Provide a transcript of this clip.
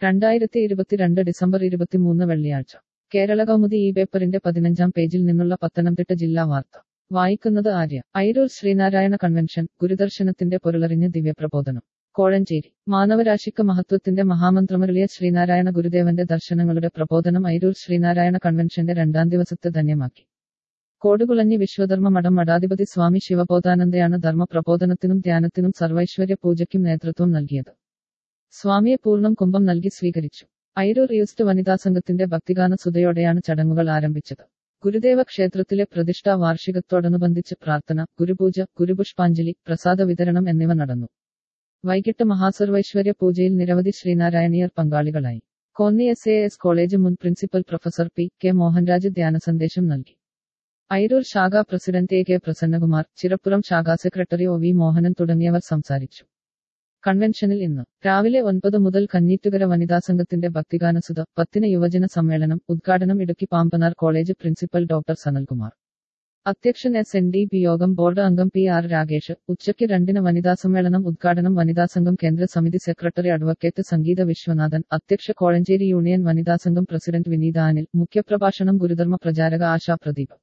രണ്ടായിരത്തി ഇരുപത്തിരണ്ട് ഡിസംബർ ഇരുപത്തിമൂന്ന് വെള്ളിയാഴ്ച കേരള കൗമുദി ഈ പേപ്പറിന്റെ പതിനഞ്ചാം പേജിൽ നിന്നുള്ള പത്തനംതിട്ട ജില്ലാ വാർത്ത വായിക്കുന്നത് ആര്യ ഐരൂർ ശ്രീനാരായണ കൺവെൻഷൻ ഗുരുദർശനത്തിന്റെ പൊരുളറിഞ്ഞ് ദിവ്യപ്രബോധനം കോഴഞ്ചേരി മാനവരാശിക്ക് മഹത്വത്തിന്റെ മഹാമന്ത്രമരുളിയ ശ്രീനാരായണ ഗുരുദേവന്റെ ദർശനങ്ങളുടെ പ്രബോധനം ഐരൂർ ശ്രീനാരായണ കൺവെൻഷന്റെ രണ്ടാം ദിവസത്തെ ധന്യമാക്കി കോടുകുളഞ്ഞി വിശ്വധർമ്മ മഠം മഠാധിപതി സ്വാമി ശിവബോധാനന്ദയാണ് ധർമ്മ പ്രബോധനത്തിനും ധ്യാനത്തിനും സർവൈശ്വര്യ പൂജയ്ക്കും നേതൃത്വം നൽകിയത് സ്വാമിയെ പൂർണ്ണം കുംഭം നൽകി സ്വീകരിച്ചു ഐരൂർ യൂസ്റ്റ് വനിതാ സംഘത്തിന്റെ ഭക്തിഗാന സുതയോടെയാണ് ചടങ്ങുകൾ ആരംഭിച്ചത് ഗുരുദേവ ക്ഷേത്രത്തിലെ പ്രതിഷ്ഠാ വാർഷികത്തോടനുബന്ധിച്ച് പ്രാർത്ഥന ഗുരുപൂജ ഗുരുപുഷ്പാഞ്ജലി പ്രസാദ വിതരണം എന്നിവ നടന്നു വൈകിട്ട് മഹാസർവൈശ്വര്യ പൂജയിൽ നിരവധി ശ്രീനാരായണീയർ പങ്കാളികളായി Konni S A S college മുൻ principal professor P K Mohanraj ധ്യാന സന്ദേശം നൽകി ഐരൂർ ശാഖ president A K Prasannakumar Chirappuram ശാഖാ സെക്രട്ടറി ഒ വി മോഹനൻ തുടങ്ങിയവർ സംസാരിച്ചു കൺവെൻഷനിൽ ഇന്ന് രാവിലെ ഒൻപത് മുതൽ കഞ്ഞീറ്റുകര വനിതാ സംഘത്തിന്റെ ഭക്തിഗാനസുത പത്തിന് യുവജന സമ്മേളനം ഉദ്ഘാടനം Idukki Pambanar college principal doctor Sanalkumar അധ്യക്ഷൻ എസ് എൻ ഡി പി യോഗം ബോർഡ് അംഗം പി ആർ രാകേഷ് ഉച്ചയ്ക്ക് രണ്ടിന് വനിതാ സമ്മേളനം ഉദ്ഘാടനം വനിതാ സംഘം കേന്ദ്ര സമിതി സെക്രട്ടറി അഡ്വക്കേറ്റ് സംഗീത വിശ്വനാഥൻ അധ്യക്ഷ കോഴഞ്ചേരി യൂണിയൻ വനിതാ സംഘം പ്രസിഡന്റ് വിനീത അനിൽ മുഖ്യപ്രഭാഷണം ഗുരുധർമ്മ പ്രചാരക ആശാ പ്രദീപ്